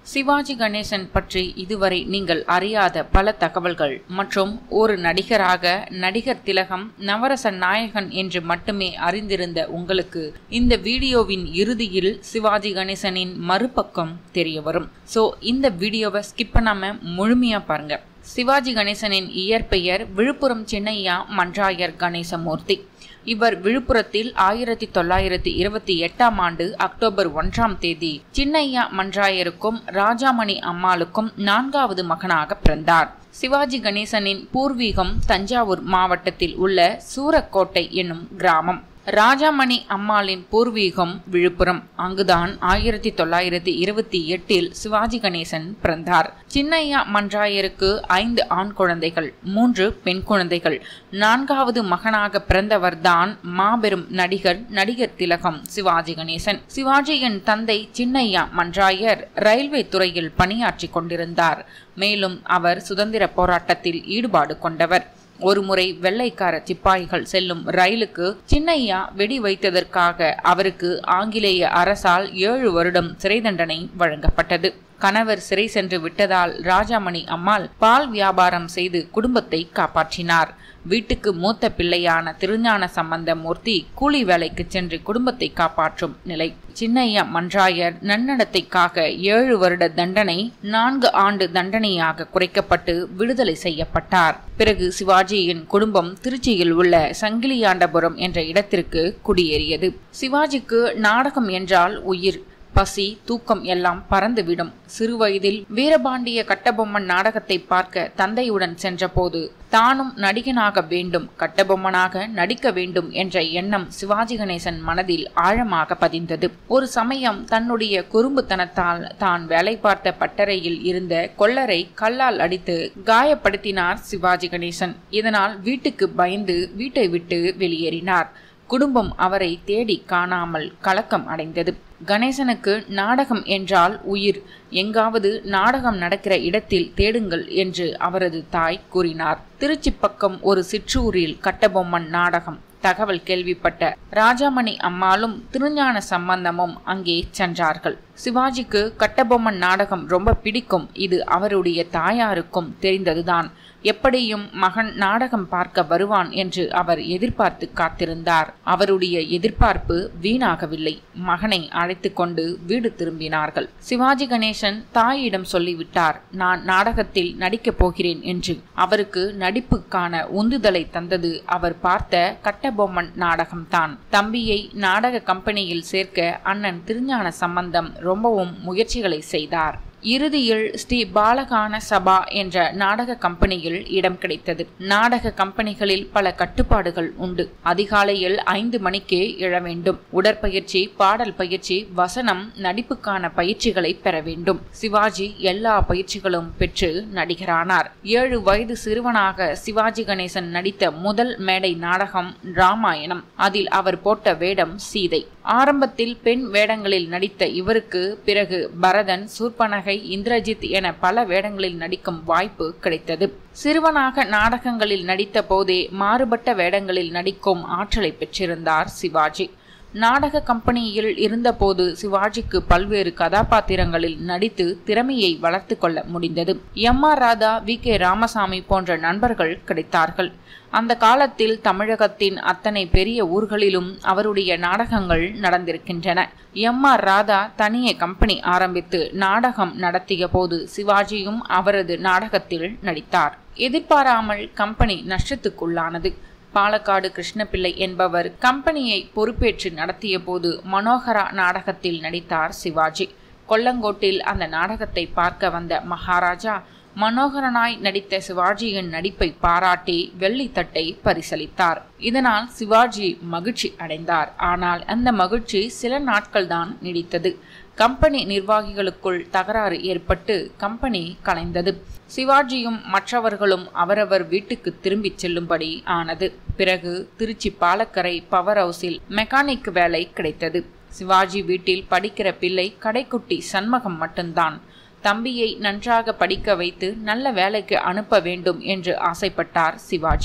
சிவாஜி கணேசன் பற்றி இதுவரை நீங்கள் அறியாத பல தகவல்கள் மற்றும் ஒரு நடிகராக நடிகர் திலகம் நவரச நாயகன் என்று மட்டுமே அறிந்திருந்த உங்களுக்கு இந்த வீடியோவின் இறுதியில் சிவாஜி கணேசனின் மறுபக்கம் தெரிய வரும் ஸோ இந்த வீடியோவை ஸ்கிப் பண்ணாம முழுமையா பாருங்க சிவாஜி கணேசனின் இயற்பெயர் விழுப்புரம் சின்னையா மன்றாயர் கணேசமூர்த்தி இவர் விழுப்புரத்தில் ஆயிரத்தி தொள்ளாயிரத்தி இருபத்தி எட்டாம் ஆண்டு அக்டோபர் ஒன்றாம் தேதி சின்னையா மன்றாயருக்கும் ராஜாமணி அம்மாளுக்கும் நான்காவது மகனாக பிறந்தார் சிவாஜி கணேசனின் பூர்வீகம் தஞ்சாவூர் மாவட்டத்தில் உள்ள சூரக்கோட்டை என்னும் கிராமம் ராஜாமணி அம்மாளின் பூர்வீகம் விழுப்புரம் அங்குதான் ஆயிரத்தி தொள்ளாயிரத்தி இருபத்தி எட்டில் சிவாஜி கணேசன் பிறந்தார் சின்னையா மன்றாயருக்கு ஐந்து ஆண் குழந்தைகள் மூன்று பெண் குழந்தைகள் நான்காவது மகனாக பிறந்தவர்தான் மாபெரும் நடிகர் நடிகர் திலகம் சிவாஜி கணேசன் சிவாஜியின் தந்தை சின்னையா மன்றாயர் ரயில்வே துறையில் பணியாற்றி கொண்டிருந்தார் மேலும் அவர் சுதந்திர போராட்டத்தில் ஈடுபாடு கொண்டவர் ஒருமுறை வெள்ளைக்கார சிப்பாய்கள் செல்லும் ரயிலுக்கு சின்னையா வெடி வைத்ததற்காக அவருக்கு ஆங்கிலேய அரசால் ஏழு வருடம் சிறை தண்டனை வழங்கப்பட்டது கணவர் சிறை சென்று விட்டதால் ராஜாமணி அம்மாள் பால் வியாபாரம் செய்து குடும்பத்தை காப்பாற்றினார் வீட்டுக்கு மூத்த பிள்ளையான திருஞான சம்பந்த மூர்த்தி கூலி வேலைக்கு சென்று குடும்பத்தை காப்பாற்றும் நிலை சின்னையா மன்றாயர் நன்னடத்தைக்காக ஏழு வருட தண்டனை நான்கு ஆண்டு தண்டனையாக குறைக்கப்பட்டு விடுதலை செய்யப்பட்டார் பிறகு சிவாஜியின் குடும்பம் திருச்சியில் உள்ள சங்கிலியாண்டபுரம் என்ற இடத்திற்கு குடியேறியது சிவாஜிக்கு நாடகம் என்றால் உயிர் பசி தூக்கம் எல்லாம் பறந்துவிடும் சிறுவயதில் வீரபாண்டிய கட்டபொம்மன் நாடகத்தை பார்க்க தந்தையுடன் சென்றபோது தானும் நடிகனாக வேண்டும் கட்டபொம்மனாக நடிக்க வேண்டும் என்ற எண்ணம் சிவாஜி கணேசன் மனதில் ஆழமாக பதிந்தது ஒரு சமயம் தன்னுடைய குறும்புத்தனத்தால் தான் வேலை பார்த்த பட்டறையில் இருந்த கொள்ளரை கல்லால் அடித்து காயப்படுத்தினார் சிவாஜி கணேசன் இதனால் வீட்டுக்கு பயந்து வீட்டை விட்டு வெளியேறினார் குடும்பம் அவரை தேடி காணாமல் கலக்கம் அடைந்தது கணேசனுக்கு நாடகம் என்றால் உயிர் எங்காவது நாடகம் நடக்கிற இடத்தில் தேடுங்கள் என்று அவரது தாய் கூறினார் திருச்சி பக்கம் ஒரு சிற்றூரில் கட்டபொம்மன் நாடகம் தகவல் கேள்விப்பட்ட ராஜாமணி அம்மாளும் திருஞான சம்பந்தமும் அங்கே சென்றார்கள் சிவாஜிக்கு கட்டபொம்மன் நாடகம் ரொம்ப பிடிக்கும் இது அவருடைய தாயாருக்கும் தெரிந்ததுதான் எப்படியும் மகன் நாடகம் பார்க்க வருவான் என்று அவர் எதிர்பார்த்து காத்திருந்தார் அவருடைய எதிர்பார்ப்பு வீணாகவில்லை மகனை அழைத்து கொண்டு வீடு திரும்பினார்கள் சிவாஜி கணேசன் தாயிடம் சொல்லிவிட்டார் நான் நாடகத்தில் நடிக்கப் போகிறேன் என்று அவருக்கு நடிப்புக்கான உந்துதலை தந்தது அவர் பார்த்த கட்டபொம்மன் நாடகம்தான் தம்பியை நாடக கம்பெனியில் சேர்க்க அண்ணன் திருஞான சம்பந்தம் ரொம்பவும் முயற்சிகளை செய்தார் இறுதியில் ஸ்ரீ பாலகான சபா என்ற நாடக கம்பெனியில் இடம் கிடைத்தது நாடக கம்பெனிகளில் பல கட்டுப்பாடுகள் உண்டு அதிகாலையில் ஐந்து மணிக்கே எழ வேண்டும் உடற்பயிற்சி பாடல் பயிற்சி வசனம் நடிப்புக்கான பயிற்சிகளை பெற வேண்டும் சிவாஜி எல்லா பயிற்சிகளும் பெற்று நடிகரானார் ஏழு வயது சிறுவனாக சிவாஜி கணேசன் நடித்த முதல் மேடை நாடகம் ராமாயணம் அதில் அவர் போட்ட வேடம் சீதை ஆரம்பத்தில் பெண் வேடங்களில் நடித்த இவருக்கு பிறகு பரதன் சூர்பனகை இந்திரஜித் என பல வேடங்களில் நடிக்கும் வாய்ப்பு கிடைத்தது சிறுவனாக நாடகங்களில் நடித்த போதே மாறுபட்ட வேடங்களில் நடிக்கும் ஆற்றலை பெற்றிருந்தார் சிவாஜி நாடக கம்பெனியில் இருந்தபோது சிவாஜிக்கு பல்வேறு கதாபாத்திரங்களில் நடித்து திறமையை வளர்த்து கொள்ள முடிந்தது M R Radha V K Ramasamy போன்ற நண்பர்கள் கிடைத்தார்கள் அந்த காலத்தில் தமிழகத்தின் அத்தனை பெரிய ஊர்களிலும் அவருடைய நாடகங்கள் நடந்திருக்கின்றன எம் ஆர் ராதா தனியே கம்பெனி ஆரம்பித்து நாடகம் நடத்திய போது சிவாஜியும் அவரது நாடகத்தில் நடித்தார் எதிர்பாராமல் கம்பெனி நஷ்டத்துக்குள்ளானது பாலக்காடு கிருஷ்ணபிள்ளை என்பவர் கம்பெனியை பொறுப்பேற்று நடத்திய போது மனோகரா நாடகத்தில் நடித்தார் சிவாஜி கொல்லங்கோட்டில் அந்த நாடகத்தை பார்க்க வந்த மகாராஜா மனோகரனாய் நடித்த சிவாஜியின் நடிப்பை பாராட்டி வெள்ளித்தட்டை பரிசளித்தார் இதனால் சிவாஜி மகிழ்ச்சி அடைந்தார் ஆனால் அந்த மகிழ்ச்சி சில நாட்கள்தான் நீடித்தது கம்பெனி நிர்வாகிகளுக்குள் தகராறு ஏற்பட்டு கம்பெனி கலைந்தது சிவாஜியும் மற்றவர்களும் அவரவர் வீட்டுக்கு திரும்பிச் செல்லும்படி ஆனது பிறகு திருச்சி பாலக்கரை பவர் ஹவுஸில் மெக்கானிக் வேலை கிடைத்தது சிவாஜி வீட்டில் படிக்கிற பிள்ளை கடைக்குட்டி சண்மகம் மட்டும்தான் தம்பியை நன்றாக படிக்க வைத்து நல்ல வேலைக்கு அனுப்ப வேண்டும் என்று ஆசைப்பட்டார் சிவாஜி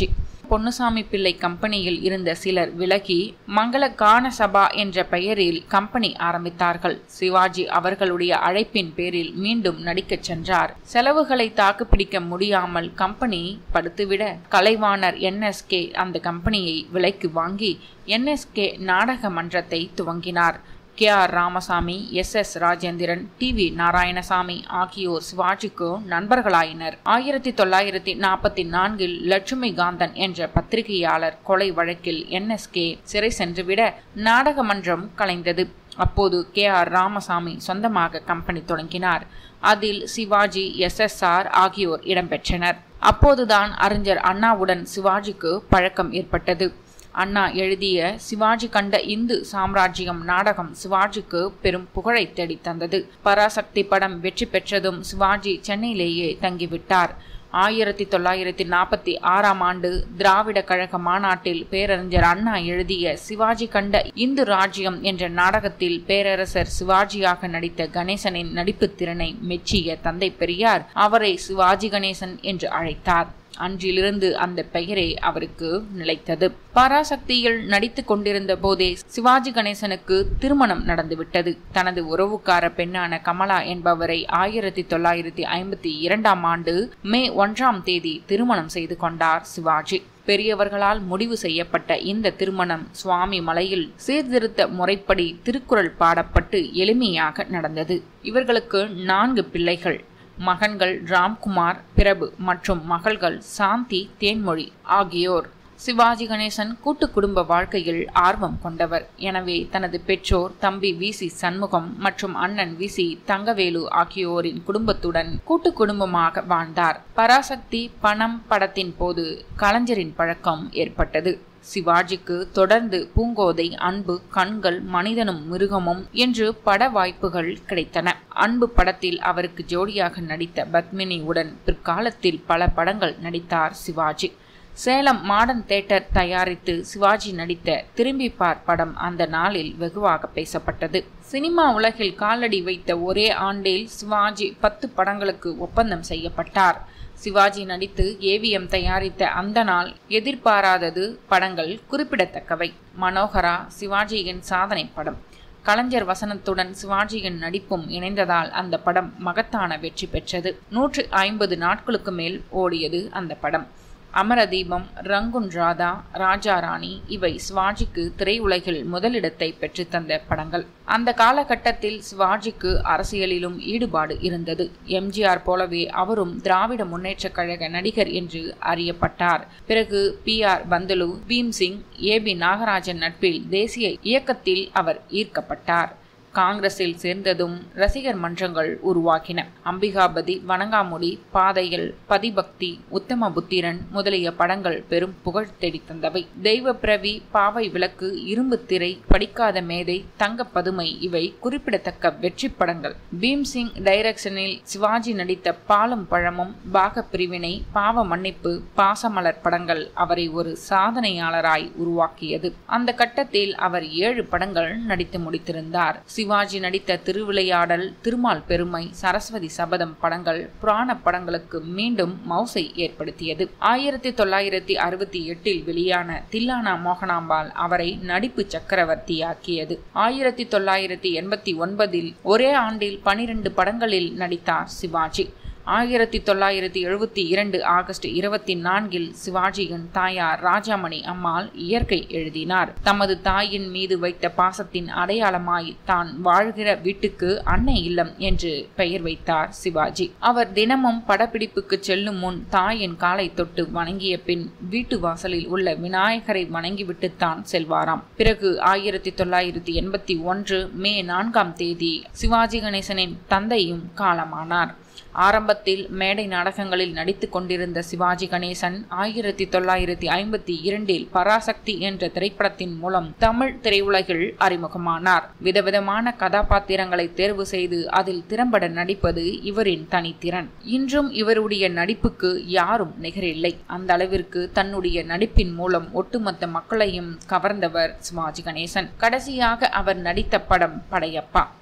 பொன்னுசாமி பிள்ளை கம்பெனியில் இருந்த சிலர் விலகி மங்கள கான சபா என்ற பெயரில் கம்பெனி ஆரம்பித்தார்கள் சிவாஜி அவர்களுடைய அழைப்பின் பேரில் மீண்டும் நடிக்கச் சென்றார் செலவுகளை தாக்குப்பிடிக்க முடியாமல் கம்பெனி படுத்துவிட கலைவாணர் என்எஸ்கே அந்த கம்பெனியை விலைக்கு வாங்கி என்எஸ்கே நாடக மன்றத்தை துவங்கினார் K R Ramasamy S S Rajendran T V Narayanasamy ஆகியோர் சிவாஜிக்கு நண்பர்களாயினர் ஆயிரத்தி தொள்ளாயிரத்தி நாற்பத்தி நான்கில் லட்சுமி காந்தன் என்ற பத்திரிகையாளர் கொலை வழக்கில் என்எஸ்கே சிறை சென்றுவிட நாடக மன்றம் கலைந்தது அப்போது கே ஆர் ராமசாமி சொந்தமாக கம்பெனி தொடங்கினார் அதில் சிவாஜி எஸ்எஸ்ஆர் ஆகியோர் இடம்பெற்றனர் அப்போதுதான் அறிஞர் அண்ணாவுடன் சிவாஜிக்கு பழக்கம் ஏற்பட்டது அண்ணா எழுதிய சிவாஜி கண்ட இந்து சாம்ராஜ்யம் நாடகம் சிவாஜிக்கு பெரும் புகழை தேடித் தந்தது பராசக்தி படம் வெற்றி பெற்றதும் சிவாஜி சென்னையிலேயே தங்கிவிட்டார் ஆயிரத்தி தொள்ளாயிரத்தி நாற்பத்தி ஆறாம் ஆண்டு திராவிட கழக மாநாட்டில் பேரறிஞர் அண்ணா எழுதிய சிவாஜி கண்ட இந்து ராஜ்யம் என்ற நாடகத்தில் பேரரசர் சிவாஜியாக நடித்த கணேசனின் நடிப்புத் திறனை மெச்சிய தந்தை பெரியார் அவரை சிவாஜி கணேசன் என்று அழைத்தார் அன்றிலிருந்து அந்த பெயரே அவருக்கு நிலைத்தது பராசக்தியில் நடித்து கொண்டிருந்த போதே சிவாஜி கணேசனுக்கு திருமணம் நடந்துவிட்டது தனது உறவுக்கார பெண்ணான கமலா என்பவரை ஆயிரத்தி தொள்ளாயிரத்தி ஐம்பத்தி இரண்டாம் ஆண்டு மே ஒன்றாம் தேதி திருமணம் செய்து கொண்டார் சிவாஜி பெரியவர்களால் முடிவு செய்யப்பட்ட இந்த திருமணம் சுவாமி மலையில் சீர்திருத்த முறைப்படி திருக்குறள் பாடப்பட்டு எளிமையாக நடந்தது இவர்களுக்கு நான்கு பிள்ளைகள் மகன்கள் ராம்குமார் பிரபு மற்றும் மகள்கள் சாந்தி தேன்மொழி ஆகியோர் சிவாஜி கணேசன் கூட்டு குடும்ப வாழ்க்கையில் ஆர்வம் கொண்டவர் எனவே தனது பெற்றோர் தம்பி வி சி சண்முகம் மற்றும் அண்ணன் வி சி தங்கவேலு ஆகியோரின் குடும்பத்துடன் கூட்டு குடும்பமாக வாழ்ந்தார் பராசக்தி பணம் படத்தின் போது கலைஞரின் பழக்கம் ஏற்பட்டது சிவாஜிக்கு தொடர்ந்து பூங்கோதை அன்பு கண்கள் மனிதனும் மிருகமும் என்று பட வாய்ப்புகள் கிடைத்தன அன்பு படத்தில் அவருக்கு ஜோடியாக நடித்த பத்மினி உடன் பிற்காலத்தில் பல படங்கள் நடித்தார் சிவாஜி சேலம் மாடர்ன் தேட்டர் தயாரித்து சிவாஜி நடித்த திரும்பி பார் படம் அந்த நாளில் வெகுவாக பேசப்பட்டது சினிமா உலகில் காலடி வைத்த ஒரே ஆண்டில் சிவாஜி பத்து படங்களுக்கு ஒப்பந்தம் செய்யப்பட்டார் சிவாஜி நடித்து ஏவிஎம் தயாரித்த அந்த நாள் எதிர்பாராதது படங்கள் குறிப்பிடத்தக்கவை மனோகரா சிவாஜியின் சாதனை படம் கலைஞர் வசனத்துடன் சிவாஜியின் நடிப்பும் இணைந்ததால் அந்த படம் மகத்தான வெற்றி பெற்றது நூற்று ஐம்பது நாட்களுக்கு மேல் ஓடியது அந்த படம் அமரதீபம் ரங்குன் ராதா ராஜா ராணி இவை சிவாஜிக்கு திரையுலகில் முதலிடத்தை பெற்றுத்தந்த படங்கள் அந்த காலகட்டத்தில் சிவாஜிக்கு அரசியலிலும் ஈடுபாடு இருந்தது எம்ஜிஆர் போலவே அவரும் திராவிட முன்னேற்றக் கழக நடிகர் என்று அறியப்பட்டார் பிறகு B R Panthulu Bhimsingh A P Nagarajan நட்பில் தேசிய இயக்கத்தில் அவர் ஈர்க்கப்பட்டார் காங்கிரஸில் சேர்ந்ததும் ரசிகர் மன்றங்கள் உருவாக்கின அம்பிகாபதி வணங்காமுடி பாதைகள் பதிபக்தி உத்தம புத்திரன் முதலிய படங்கள் பெரும் புகழ் தேடித்தந்தவை தெய்வ பிரவி பாவை விளக்கு இரும்பு திரை படிக்காத மேதை தங்க பதுமை இவை குறிப்பிடத்தக்க வெற்றி படங்கள் பீம்சிங் டைரக்ஷனில் சிவாஜி நடித்த பாலும் பழமும் பாக பிரிவினை பாவ மன்னிப்பு பாசமலர் படங்கள் அவரை ஒரு சாதனையாளராய் உருவாக்கியது அந்த கட்டத்தில் அவர் ஏழு படங்கள் நடித்து முடித்திருந்தார் சிவாஜி நடித்த திருவிளையாடல் திருமால் பெருமை சரஸ்வதி சபதம் படங்கள் புராண படங்களுக்கு மீண்டும் மவுசை ஏற்படுத்தியது ஆயிரத்தி தொள்ளாயிரத்தி அறுபத்தி எட்டில் வெளியான தில்லானா மோகனாம்பாள் அவரை நடிப்பு சக்கரவர்த்தியாக்கியது ஆயிரத்தி தொள்ளாயிரத்தி எண்பத்தி ஒன்பதில் ஒரே ஆண்டில் பனிரெண்டு படங்களில் நடித்தார் சிவாஜி ஆயிரத்தி தொள்ளாயிரத்தி எழுபத்தி இரண்டு ஆகஸ்ட் இருபத்தி நான்கில் சிவாஜியின் தாயார் ராஜாமணி அம்மாள் இயற்கை எழுதினார் தமது தாயின் மீது வைத்த பாசத்தின் அடையாளமாய் தான் வாழ்கிற வீட்டுக்கு அன்னை இல்லம் என்று பெயர் வைத்தார் சிவாஜி அவர் தினமும் படப்பிடிப்புக்கு செல்லும் முன் தாயின் காலை தொட்டு வணங்கிய பின் வீட்டு வாசலில் உள்ள விநாயகரை வணங்கிவிட்டுத்தான் செல்வாராம் பிறகு ஆயிரத்தி தொள்ளாயிரத்தி எண்பத்தி ஒன்று மே நான்காம் தேதி சிவாஜி கணேசனின் தந்தையும் காலமானார் ஆரம்பத்தில் மேடை நாடகங்களில் நடித்து கொண்டிருந்த சிவாஜி கணேசன் ஆயிரத்தி தொள்ளாயிரத்தி ஐம்பத்தி இரண்டில் பராசக்தி என்ற திரைப்படத்தின் மூலம் தமிழ் திரையுலகில் அறிமுகமானார் விதவிதமான கதாபாத்திரங்களை தேர்வு செய்து அதில் திறம்பட நடிப்பது இவரின் தனித்திறன் இன்றும் இவருடைய நடிப்புக்கு யாரும் நிகரில்லை அந்த அளவிற்கு தன்னுடைய நடிப்பின் மூலம் ஒட்டுமொத்த மக்களையும் கவர்ந்தவர் சிவாஜி கணேசன் கடைசியாக அவர் நடித்த படம் படையப்பா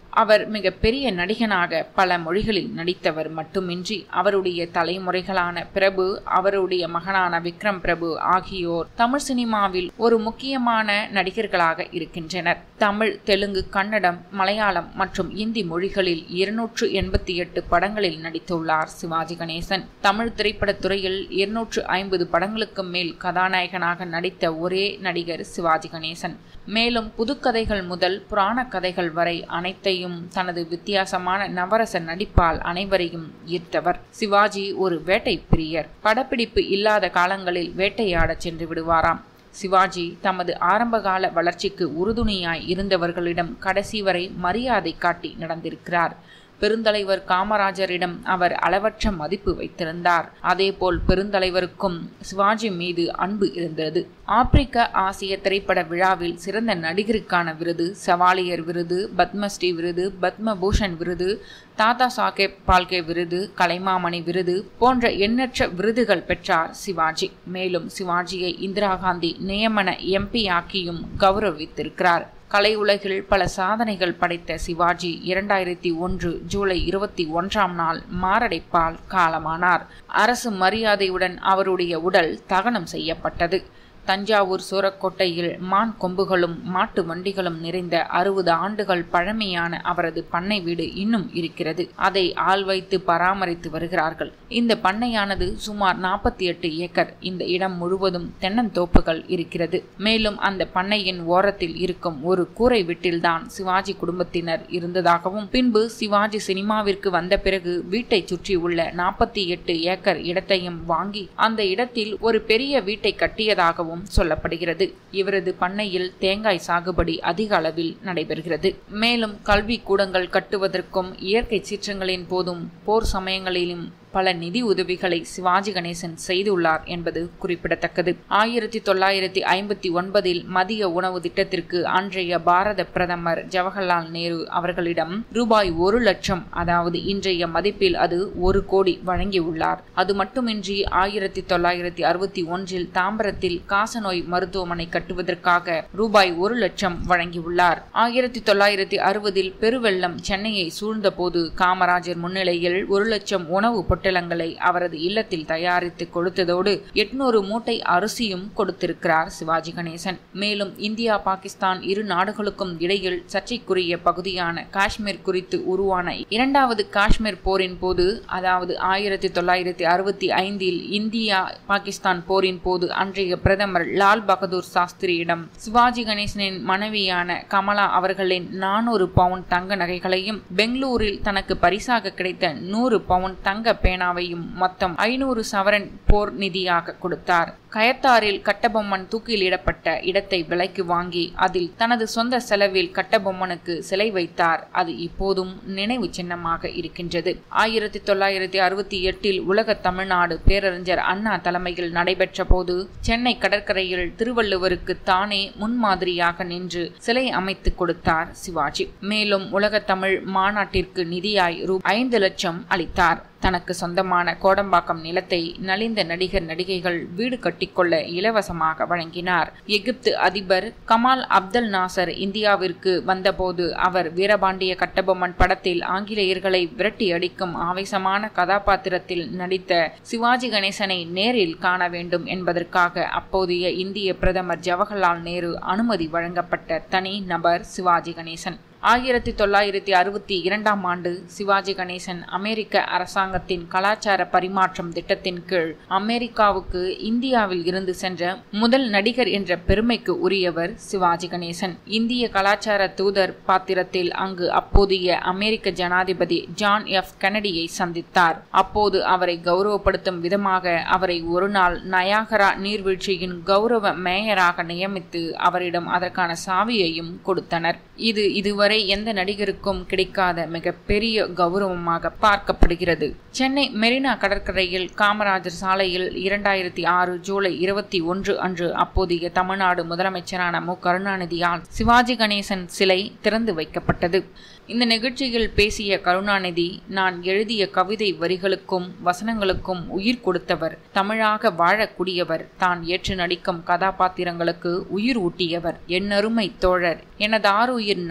அவர் மிக பெரிய நடிகனாக பல மொழிகளில் நடித்தவர் மட்டுமின்றி அவருடைய தலைமுறைகளான பிரபு அவருடைய மகனான விக்ரம் பிரபு ஆகியோர் தமிழ் சினிமாவில் ஒரு முக்கியமான நடிகர்களாக இருக்கின்றனர் தமிழ் தெலுங்கு கன்னடம் மலையாளம் மற்றும் இந்தி மொழிகளில் இருநூற்று எண்பத்தி எட்டு படங்களில் நடித்துள்ளார் சிவாஜி கணேசன் தமிழ் திரைப்படத் துறையில் இருநூற்று ஐம்பது படங்களுக்கு மேல் கதாநாயகனாக நடித்த ஒரே நடிகர் சிவாஜி கணேசன் மேலும் புதுக்கதைகள் முதல் புராண கதைகள் வரை அனைத்தையும் தனது வித்தியாசமான நவரச நடிப்பால் அனைவரையும் ஈர்த்தவர் சிவாஜி ஒரு வேட்டை பிரியர் படப்பிடிப்பு இல்லாத காலங்களில் வேட்டையாடச் சென்று விடுவாராம் சிவாஜி தமது ஆரம்பகால வளர்ச்சிக்கு உறுதுணையாய் இருந்தவர்களிடம் கடைசி வரை மரியாதை காட்டி நடந்திருக்கிறார் பெருந்தலைவர் காமராஜரிடம் அவர் அளவற்ற மதிப்பு வைத்திருந்தார் அதேபோல் பெருந்தலைவருக்கும் சிவாஜி மீது அன்பு இருந்தது ஆப்பிரிக்க ஆசிய திரைப்பட விழாவில் சிறந்த நடிகருக்கான விருது சவாலியர் விருது பத்மஸ்ரீ விருது பத்மபூஷன் விருது தாத்தா சாஹேப் பால்கே விருது கலைமாமணி விருது போன்ற எண்ணற்ற விருதுகள் பெற்றார் சிவாஜி மேலும் சிவாஜியை இந்திரா காந்தி நியமன எம்பி ஆக்கியும் கௌரவித்திருக்கிறார் கலை உலகில் பல சாதனைகள் படைத்த சிவாஜி இரண்டாயிரத்தி ஒன்று ஜூலை இருபத்தி ஒன்றாம் நாள் மாரடைப்பால் காலமானார் அரசு மரியாதையுடன் அவருடைய உடல் தகனம் செய்யப்பட்டது தஞ்சாவூர் சூரக்கோட்டையில் மான் கொம்புகளும் மாட்டு வண்டிகளும் நிறைந்த அறுபது ஆண்டுகள் பழமையான அவரது பண்ணை வீடு இன்னும் இருக்கிறது அதை ஆள் வைத்து பராமரித்து வருகிறார்கள் இந்த பண்ணையானது சுமார் நாற்பத்தி எட்டு ஏக்கர் இந்த இடம் முழுவதும் தென்னந்தோப்புகள் இருக்கிறது மேலும் அந்த பண்ணையின் ஓரத்தில் இருக்கும் ஒரு கூரை வீட்டில்தான் சிவாஜி குடும்பத்தினர் இருந்ததாகவும் பின்பு சிவாஜி சினிமாவிற்கு வந்த பிறகு வீட்டை சுற்றியுள்ள நாற்பத்தி எட்டு ஏக்கர் இடத்தையும் வாங்கி அந்த இடத்தில் ஒரு பெரிய வீட்டை கட்டியதாகவும் எனவும் சொல்லப்படுகிறது இவரது பண்ணையில் தேங்காய் சாகுபடி அதிக அளவில் நடைபெறுகிறது மேலும் கல்வி கூடங்கள் கட்டுவதற்கும் இயற்கை சீற்றங்களின் போதும் போர் சமயங்களிலும் பல நிதி உதவிகளை சிவாஜி கணேசன் செய்துள்ளார் என்பது குறிப்பிடத்தக்கது ஆயிரத்தி தொள்ளாயிரத்தி ஐம்பத்தி ஒன்பதில் மதிய உணவு திட்டத்திற்கு அன்றைய பாரத பிரதமர் ஜவஹர்லால் நேரு அவர்களிடம் ரூபாய் ஒரு லட்சம் அதாவது இன்றைய மதிப்பில் அது ஒரு கோடி வழங்கியுள்ளார் அது மட்டுமின்றி ஆயிரத்தி தொள்ளாயிரத்தி அறுபத்தி ஒன்றில் தாம்பரத்தில் காசநோய் மருத்துவமனை கட்டுவதற்காக ரூபாய் ஒரு லட்சம் வழங்கியுள்ளார் ஆயிரத்தி தொள்ளாயிரத்தி அறுபதில் பெருவெள்ளம் சென்னையை சூழ்ந்தபோது காமராஜர் முன்னிலையில் ஒரு லட்சம் உணவு பொட்டலங்களை அவரது இல்லத்தில் தயாரித்து கொடுத்ததோடு எட்நூறு மூட்டை அரிசியும் கொடுத்திருக்கிறார் சிவாஜி கணேசன் மேலும் இந்தியா பாகிஸ்தான் இரு நாடுகளுக்கும் இடையில் சர்ச்சைக்குரிய பகுதியான காஷ்மீர் குறித்து உருவான இரண்டாவது காஷ்மீர் போரின் போது அதாவது ஆயிரத்தி தொள்ளாயிரத்தி அறுபத்தி ஐந்தில் இந்தியா பாகிஸ்தான் போரின் போது அன்றைய பிரதமர் லால் பகதூர் சாஸ்திரியிடம் சிவாஜி கணேசனின் மனைவியான கமலா அவர்களின் நானூறு பவுண்ட் தங்க நகைகளையும் பெங்களூரில் தனக்கு பரிசாக கிடைத்த நூறு பவுண்ட் தங்க பேனாவையும் மொத்தம் ஐநூறு சவரன் போர் நிதியாக கொடுத்தார் கயத்தாரில் கட்டபொம்மன் தூக்கிலிடப்பட்ட இடத்தை விலைக்கு வாங்கி அதில் தனது சொந்த செலவில் கட்டபொம்மனுக்கு சிலை வைத்தார் அது இப்போதும் நினைவு சின்னமாக இருக்கின்றது ஆயிரத்தி தொள்ளாயிரத்தி அறுபத்தி எட்டில் உலக தமிழ்நாடு பேரறிஞர் அண்ணா தலைமையில் நடைபெற்ற போது சென்னை கடற்கரையில் திருவள்ளுவருக்கு தானே முன்மாதிரியாக நின்று சிலை அமைத்து கொடுத்தார் சிவாஜி மேலும் உலக தமிழ் மாநாட்டிற்கு நிதியாய் ரூ ஐந்து லட்சம் அளித்தார் தனக்கு சொந்தமான கோடம்பாக்கம் நிலத்தை நலிந்த நடிகர் நடிகைகள் வீடு கட்டிக்கொள்ள இலவசமாக வழங்கினார் எகிப்து அதிபர் கமால் அப்தல் நாசர் இந்தியாவிற்கு வந்தபோது அவர் வீரபாண்டிய கட்டபொம்மன் படத்தில் ஆங்கிலேயர்களை விரட்டி அடிக்கும் ஆவேசமான கதாபாத்திரத்தில் நடித்த சிவாஜி கணேசனை நேரில் காண வேண்டும் என்பதற்காக அப்போதைய இந்திய பிரதமர் ஜவஹர்லால் நேரு அனுமதி வழங்கப்பட்ட தனி நபர் சிவாஜி கணேசன் ஆயிரத்தி தொள்ளாயிரத்தி அறுபத்தி இரண்டாம் ஆண்டு சிவாஜி கணேசன் அமெரிக்க அரசாங்கத்தின் கலாச்சார பரிமாற்றம் திட்டத்தின் கீழ் அமெரிக்காவுக்கு இந்தியாவில் இருந்து சென்ற முதல் நடிகர் என்ற பெருமைக்கு உரியவர் சிவாஜி கணேசன் இந்திய கலாச்சார தூதர் பாத்திரத்தில் அங்கு அப்போதைய அமெரிக்க ஜனாதிபதி ஜான் எஃப் கெனடியை சந்தித்தார் அப்போது அவரை கௌரவப்படுத்தும் விதமாக அவரை ஒரு நாள் நயாகரா நீர்வீழ்ச்சியின் கௌரவ மேயராக நியமித்து அவரிடம் அதற்கான சாவியையும் கொடுத்தனர் இது இதுவரை வரை எந்த நடிகருக்கும் கிடைக்காத மிகப்பெரிய கௌரவமாக பார்க்கப்படுகிறது சென்னை மெரினா கடற்கரையில் காமராஜர் சாலையில் இரண்டாயிரத்தி ஆறு ஜூலை இருபத்தி ஒன்று அன்று அப்போதைய தமிழ்நாடு முதலமைச்சரான மு கருணாநிதியால் சிவாஜி கணேசன் சிலை திறந்து வைக்கப்பட்டது இந்த நிகழ்ச்சியில் பேசிய கருணாநிதி நான் எழுதிய கவிதை வரிகளுக்கும் வசனங்களுக்கும் உயிர் கொடுத்தவர் தமிழாக வாழக்கூடியவர் தான் ஏற்று நடிக்கும் கதாபாத்திரங்களுக்கு உயிர் ஊட்டியவர் என்னருமை தோழர் எனது ஆறுயிர் நண்பர்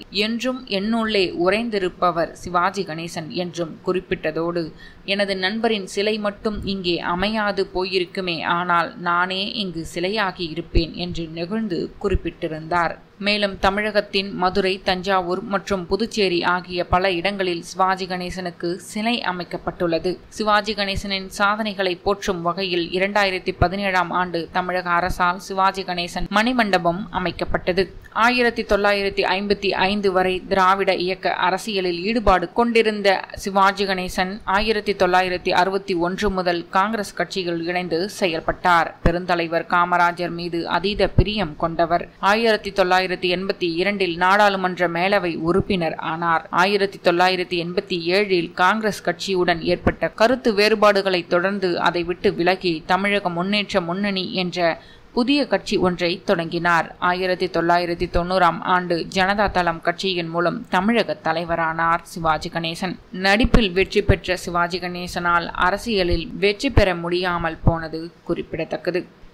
என்றும் என்னுள்ளே உறைந்திருப்பவர் சிவாஜி கணேசன் என்றும் குறிப்பிட்டதோடு எனது நண்பரின் சிலை மட்டும் இங்கே அமையாது போயிருக்குமே ஆனால் நானே இங்கு சிலையாகி இருப்பேன் என்று நெகிழ்ந்து குறிப்பிட்டிருந்தார் மேலும் தமிழகத்தின் மதுரை தஞ்சாவூர் மற்றும் புதுச்சேரி ஆகிய பல இடங்களில் சிவாஜி கணேசனுக்கு சிலை அமைக்கப்பட்டுள்ளது சிவாஜி கணேசனின் சாதனைகளை போற்றும் வகையில் இரண்டாயிரத்தி பதினேழாம் ஆண்டு தமிழக அரசால் சிவாஜி கணேசன் மணிமண்டபம் அமைக்கப்பட்டது ஆயிரத்தி தொள்ளாயிரத்தி ஐம்பத்தி ஐந்து வரை திராவிட இயக்க அரசியலில் ஈடுபாடு கொண்டிருந்த சிவாஜி கணேசன் ஆயிரத்தி தொள்ளாயிரத்தி அறுபத்தி ஒன்று முதல் காங்கிரஸ் கட்சியில் இணைந்து செயல்பட்டார் பெருந்தலைவர் காமராஜர் மீது அதீத பிரியம் கொண்டவர் ஆயிரத்தி தொள்ளாயிரத்தி எண்பத்தி இரண்டில் நாடாளுமன்ற மேலவை உறுப்பினர் ஆனார் ஆயிரத்தி தொள்ளாயிரத்தி எண்பத்தி ஏழில் காங்கிரஸ் கட்சியுடன் ஏற்பட்ட கருத்து வேறுபாடுகளை தொடர்ந்து அதை விட்டு விலகி தமிழக முன்னேற்ற முன்னணி என்ற புதிய கட்சி ஒன்றை தொடங்கினார் ஆயிரத்தி தொள்ளாயிரத்தி தொண்ணூறாம் ஆண்டு ஜனதா தளம் கட்சியின் மூலம் தமிழக தலைவரானார் சிவாஜி கணேசன் நடிப்பில் வெற்றி பெற்ற சிவாஜி கணேசனால் அரசியலில் வெற்றி பெற முடியாமல் போனது குறிப்பிடத்தக்கது